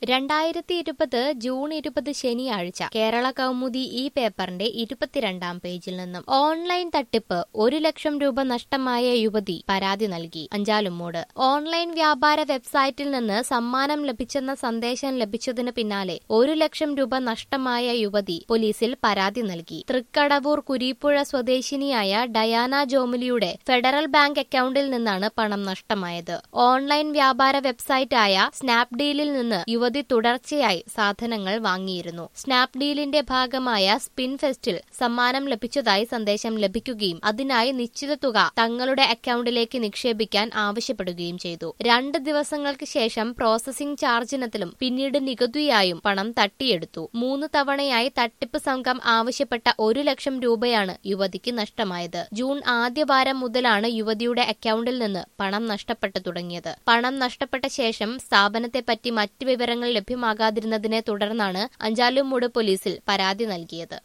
രണ്ടായിരത്തി ഇരുപത് ജൂൺ ഇരുപത് ശനിയാഴ്ച കേരള കൗമുദി ഈ പേപ്പറിന്റെ ഇരുപത്തിരണ്ടാം പേജിൽ നിന്നും ഓൺലൈൻ തട്ടിപ്പ് ഒരു ലക്ഷം രൂപ നഷ്ടമായ യുവതി പരാതി നൽകി അഞ്ചാലുമൂട് ഓൺലൈൻ വ്യാപാര വെബ്സൈറ്റിൽ നിന്ന് സമ്മാനം ലഭിച്ചെന്ന സന്ദേശം ലഭിച്ചതിന് പിന്നാലെ ഒരു ലക്ഷം രൂപ നഷ്ടമായ യുവതി പോലീസിൽ പരാതി നൽകി തൃക്കടവൂർ കുരീപ്പുഴ സ്വദേശിനിയായ ഡയാന ജോമിലിയുടെ ഫെഡറൽ ബാങ്ക് അക്കൌണ്ടിൽ നിന്നാണ് പണം നഷ്ടമായത് ഓൺലൈൻ വ്യാപാര വെബ്സൈറ്റായ സ്നാപ്ഡീലിൽ നിന്ന് യുവതി തുടർച്ചയായി സാധനങ്ങൾ വാങ്ങിയിരുന്നു സ്നാപ്ഡീലിന്റെ ഭാഗമായ സ്പിൻ ഫെസ്റ്റിൽ സമ്മാനം ലഭിച്ചതായി സന്ദേശം ലഭിക്കുകയും അതിനായി നിശ്ചിത തുക തങ്ങളുടെ അക്കൌണ്ടിലേക്ക് നിക്ഷേപിക്കാൻ ആവശ്യപ്പെടുകയും ചെയ്തു രണ്ട് ദിവസങ്ങൾക്ക് ശേഷം പ്രോസസിംഗ് ചാർജിനത്തിലും പിന്നീട് നികുതിയായും പണം തട്ടിയെടുത്തു മൂന്ന് തവണയായി തട്ടിപ്പ് സംഘം ആവശ്യപ്പെട്ട ഒരു ലക്ഷം രൂപയാണ് യുവതിക്ക് നഷ്ടമായത് ജൂൺ ആദ്യവാരം മുതലാണ് യുവതിയുടെ അക്കൌണ്ടിൽ നിന്ന് പണം നഷ്ടപ്പെട്ടു തുടങ്ങിയത് പണം നഷ്ടപ്പെട്ട ശേഷം സ്ഥാപനത്തെപ്പറ്റി മറ്റ് വിവരങ്ങൾ ലഭ്യമാകാതിരുന്നതിനെ തുടർന്നാണ് അഞ്ചാലുമൂട് പോലീസിൽ പരാതി നൽകിയത്